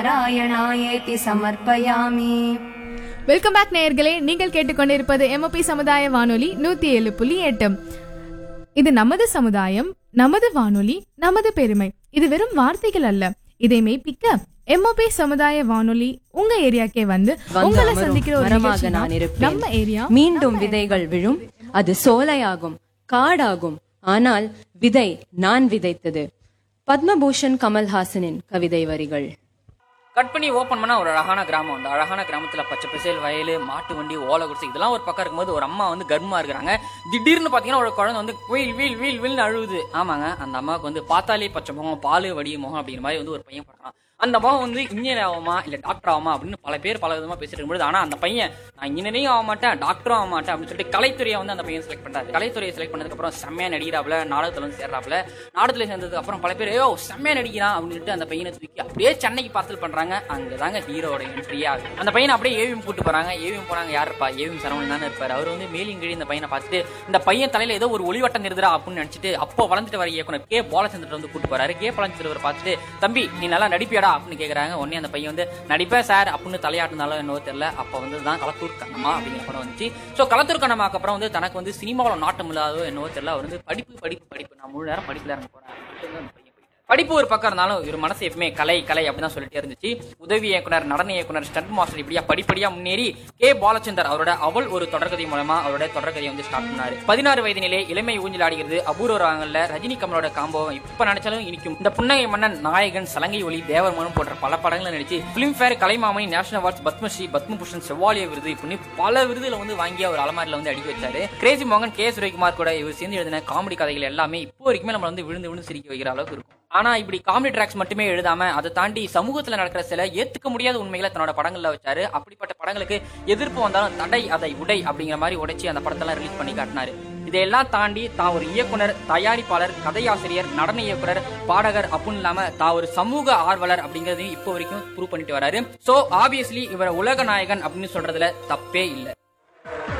नारायणायेति समर्पयामि welcome back நேயர்களே நீங்கள் கேட்டுக்கொண்டிருப்பது எம்ஓபி சமுதாய வானொலி நூத்தி ஏழு புள்ளி எட்டு இது நமது சமுதாயம் நமது வானொலி நமது பெருமை இது வெறும் வார்த்தைகள் அல்ல இதை மெய்ப்பிக்க எம்ஓபி சமுதாய வானொலி உங்க ஏரியாக்கே வந்து வந்து உங்களை அமரும் சந்திக்கிற ஒரு மரமாக நிகழ்ச்சி நான் தான் இருப்பேன். நம்ம ஏரியா மீண்டும் விதைகள் விழும் அது சோலையாகும் காடாகும் ஆனால் விதை நான் விதைத்தது பத்மபூஷன் கமல்ஹாசனின் கவிதை வரிகள் கட் பண்ணி ஓப்பன் பண்ணா ஒரு அழகான கிராமம் அந்த அழகான கிராமத்துல பச்சை பசேல் வயல் மாட்டு வண்டி ஓலை குடிசை இதெல்லாம் ஒரு பக்கம் இருக்கும்போது ஒரு அம்மா வந்து கர்ப்பமா இருக்கிறாங்க திடீர்னு பாத்தீங்கன்னா ஒரு குழந்தை வந்து வீல் வீல் வீல் வீல்னு அழுவுது ஆமாங்க அந்த அம்மாவுக்கு வந்து பார்த்தாலே பச்சை முகம் பால் வடி முகம் அப்படிங்கிற மாதிரி வந்து ஒரு பையன் பார்க்கலாம் அந்த மகன் வந்து இன்ஜினியர் ஆகுமா இல்ல டாக்டர் ஆகுமா அப்படின்னு பல பேர் பல விதமா பேசிட்டு இருக்கும்போது ஆனா அந்த பையன் நான் இன்ஜினியரிங் ஆக மாட்டேன் டாக்டரும் ஆக மாட்டேன் அப்படின்னு சொல்லிட்டு கலைத்துறையை வந்து அந்த பையன் செலக்ட் பண்றாரு கலைத்துறையை செலக்ட் பண்ணதுக்கு அப்புறம் செம்மையா நடிக்கிறாப்ல நாடகத்துல வந்து சேர்றாப்ல நாடகத்துல சேர்ந்ததுக்கு அப்புறம் பல பேர் ஐயோ செம்மையா நடிக்கிறான் அப்படின்னு சொல்லிட்டு அந்த பையனை தூக்கி அப்படியே சென்னைக்கு பார்சல் பண்றாங்க அங்கதாங்க ஹீரோட என்ட்ரியா அந்த பையனை அப்படியே ஏவிஎம் கூட்டு போறாங்க ஏவிஎம் போறாங்க யாருப்பா ஏவிஎம் சரவணன் தானே இருப்பாரு அவர் வந்து மேலிங் கீழ் இந்த பையனை பார்த்துட்டு இந்த பையன் தலையில ஏதோ ஒரு ஒளிவட்டம் இருக்குதுடா அப்படின்னு நினைச்சிட்டு அப்போ வளர்ந்துட்டு வர இயக்குனர் கே பாலச்சந்திரன் வந்து கூட்டு போறாரு கே பாலச்சந்திரவர் பார்த்துட்டு தம்பி நீ நல்லா நடிப்பியாடா அப்படின்னு கேக்குறாங்க உடனே அந்த பையன் வந்து நடிப்பேன் சார் அப்படின்னு தலையாட்டினாலும் என்னவோ தெரியல அப்ப வந்து தான் களத்தூர் கண்ணம்மா அப்படிங்கிற படம் வந்துச்சு சோ களத்தூர் கண்ணம்மாக்கு அப்புறம் வந்து தனக்கு வந்து சினிமாவில் நாட்டம் இல்லாதோ என்னவோ தெரியல அவர் வந்து படிப்பு படிப்பு படிப்பு நான் முழு நேரம் படிப்புல இறங்க போறேன் அப்படின்னு அந்த பையன் போயிட்டாரு. படிப்பு ஒரு பக்கம் இருந்தாலும் இவர் மனசு எப்பவுமே கலை கலை அப்படிதான் சொல்லிட்டே இருந்துச்சு உதவி இயக்குனர் நடன இயக்குனர் ஸ்டண்ட் மாஸ்டர் இப்படியா படிப்படியா முன்னேறி கே பாலச்சந்தர் அவரோட அவள் ஒரு தொடர்கதை மூலமா அவரோட தொடர்கதையை வந்து ஸ்டார்ட் பண்ணாரு பதினாறு வயதினிலே இளமை ஊஞ்சல் ஆடுகிறது அபூர்வ ராகங்கள்ல ரஜினி கமலோட காம்போ இப்ப நினைச்சாலும் இனிக்கும் இந்த புன்னகை மன்னன் நாயகன் சலங்கை ஒளி தேவர் மனம் போன்ற பல படங்களை நடிச்சு Filmfare Kalaimamani national awards Padmashri Padmabhushan Chevalier விருது இப்படின்னு பல விருதுல வந்து வாங்கி அவர் அலமாரில வந்து அடிக்க வச்சாரு கிரேசி மோகன் கே சுரேகுமார் கூட இவர் சேர்ந்து எழுதின காமெடி கதைகள் எல்லாமே இப்போ வரைக்குமே நம்ம வந்து விழுந்து விழுந்து சிரிக்க வைக்கிற அளவுக்கு இருக்கும் ஆனா இப்படி காமெடி ட்ராக்ஸ் மட்டுமே எழுதாம அதை தாண்டி சமூகத்துல நடக்கிற சில ஏத்துக்க முடியாத உண்மைகளை தன்னோட படங்கள்ல வச்சாரு அப்படிப்பட்ட படங்களுக்கு எதிர்ப்பு வந்தாலும் தடை அதை உடை அப்படிங்கிற மாதிரி உடைச்சு அந்த படத்தெல்லாம் ரிலீஸ் பண்ணி காட்டினாரு இதையெல்லாம் தாண்டி தான் ஒரு இயக்குனர் தயாரிப்பாளர் கதையாசிரியர் நடன இயக்குனர் பாடகர் அப்படின்னு இல்லாம தான் ஒரு சமூக ஆர்வலர் அப்படிங்கறதையும் இப்போ வரைக்கும் ப்ரூவ் பண்ணிட்டு வராரு சோ ஆப்வியஸ்லி இவரை உலக நாயகன் அப்படின்னு சொல்றதுல தப்பே இல்லை